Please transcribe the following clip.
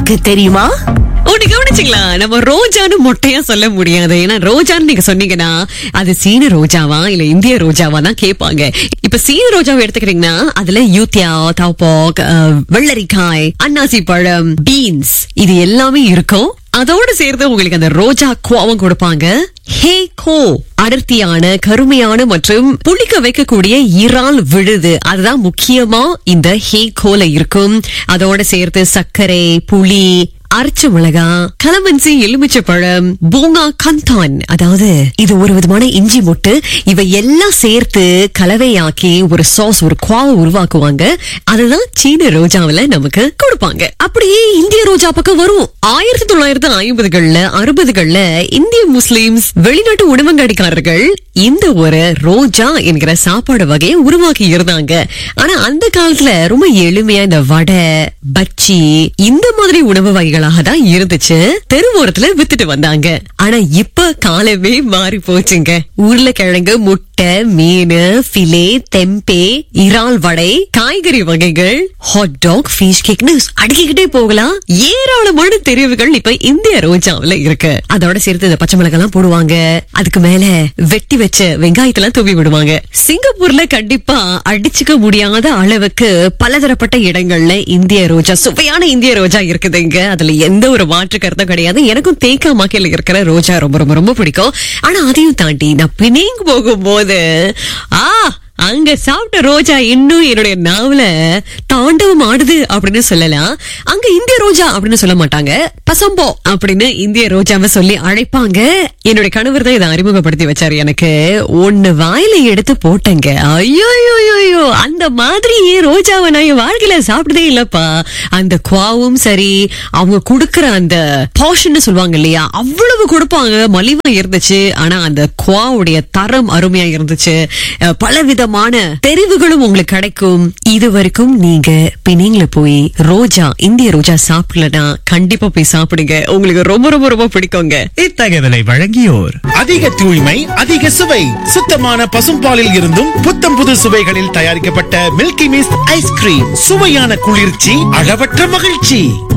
உங்களுக்கு தெரியுமா ஒண்ணு கவனிச்சிங்களா நம்ம ரோஜான்னு மொட்டையா சொல்ல முடியாது ஏன்னா ரோஜான்னு நீங்க சொன்னீங்கன்னா அது சீன ரோஜாவா இல்ல இந்திய ரோஜாவா தான் கேட்பாங்க இப்ப சீன ரோஜாவை எடுத்துக்கிறீங்கன்னா அதுல யூத்தியா தாப்பாக் வெள்ளரிக்காய் அன்னாசி பழம் பீன்ஸ் இது எல்லாமே இருக்கும் அதோட சேர்த்து உங்களுக்கு அந்த ரோஜா கோவம் கொடுப்பாங்க ஹே கோ அடர்த்தியான கருமையான மற்றும் புளிக்க வைக்கக்கூடிய இறால் விழுது அதுதான் முக்கியமா இந்த ஹே கோல இருக்கும் அதோட சேர்த்து சர்க்கரை புளி அரைச்ச மிளகா கலமன்சி எலுமிச்சை பழம் பூங்கா கந்தான் அதாவது இது ஒரு விதமான இஞ்சி மொட்டு இவை எல்லாம் சேர்த்து கலவையாக்கி ஒரு சாஸ் ஒரு குவாவை உருவாக்குவாங்க அதுதான் சீன ரோஜாவுல நமக்கு கொடுப்பாங்க அப்படியே இந்திய ரோஜா பக்கம் வரும் ஆயிரத்தி தொள்ளாயிரத்தி ஐம்பதுகள்ல அறுபதுகள்ல இந்திய முஸ்லிம்ஸ் வெளிநாட்டு உணவங்கடிக்காரர்கள் இந்த ஒரு ரோஜா என்கிற சாப்பாடு வகையை உருவாக்கி இருந்தாங்க ஆனா அந்த காலத்துல ரொம்ப எளிமையா இந்த வடை பச்சி இந்த மாதிரி உணவு வகைகளாக தான் இருந்துச்சு தெருவோரத்துல வித்துட்டு வந்தாங்க ஆனா இப்ப காலமே மாறி போச்சுங்க உருளைக்கிழங்கு முட்டை மீன் ஃபிலே தெம்பே இறால் வடை காய்கறி வகைகள் ஹாட் டாக் ஃபிஷ் கேக்னு அடுக்கிக்கிட்டே போகலாம் ஏராளமான தெரிவுகள் இப்ப இந்திய ரோஜாவுல இருக்கு அதோட சேர்த்து இந்த பச்சை மிளகாய் போடுவாங்க அதுக்கு மேல வெட்டி வச்ச வெங்காயத்தெல்லாம் தூவி விடுவாங்க சிங்கப்பூர்ல கண்டிப்பா அடிச்சுக்க முடியாத அளவுக்கு பலதரப்பட்ட இடங்கள்ல இந்திய ரோஜா சுவையான இந்திய ரோஜா இருக்குதுங்க அதுல எந்த ஒரு மாற்று கருத்தும் கிடையாது எனக்கும் தேக்கா மாக்கையில இருக்கிற ரோஜா ரொம்ப ரொம்ப ரொம்ப பிடிக்கும் ஆனா அதையும் தாண்டி நான் பினிங் போகும்போது ஆ அங்க சாப்பிட்ட ரோஜா இன்னும் என்னுடைய நாவல தாண்டவம் ஆடுது அப்படின்னு சொல்லலாம் அங்க இந்திய ரோஜா அப்படின்னு சொல்ல மாட்டாங்க பசம்போ அப்படின்னு இந்திய ரோஜாவை சொல்லி அழைப்பாங்க என்னுடைய கணவர் தான் இதை அறிமுகப்படுத்தி வச்சாரு எனக்கு ஒண்ணு வாயில எடுத்து போட்டேங்க ஐயோ ஐயோ அந்த மாதிரி ரோஜாவை நான் என் வாழ்க்கையில சாப்பிட்டதே இல்லப்பா அந்த குவாவும் சரி அவங்க குடுக்கற அந்த போஷன் சொல்லுவாங்க இல்லையா அவ்வளவு கொடுப்பாங்க மலிவா இருந்துச்சு ஆனா அந்த குவாவுடைய தரம் அருமையா இருந்துச்சு அஹ், பலவிதமான தெரிவுகளும் உங்களுக்கு கிடைக்கும் இது வரைக்கும் நீங்க பினிங்ல போய் ரோஜா இந்திய ரோஜா சாப்பிடலனா கண்டிப்பா போய் சாப்பிடுங்க உங்களுக்கு ரொம்ப ரொம்ப ரொம்ப பிடிக்குங்க இத்தகவலை வழங்கியோர் அதிக தூய்மை அதிக சுவை சுத்தமான பசும்பாலில் இருந்தும் புத்தம் புது சுவைகளில் தயாரிக்கப்பட்ட மில்கி மிஸ்ட் ஐஸ்கிரீம் சுவையான குளிர்ச்சி அளவற்ற மகிழ்ச்சி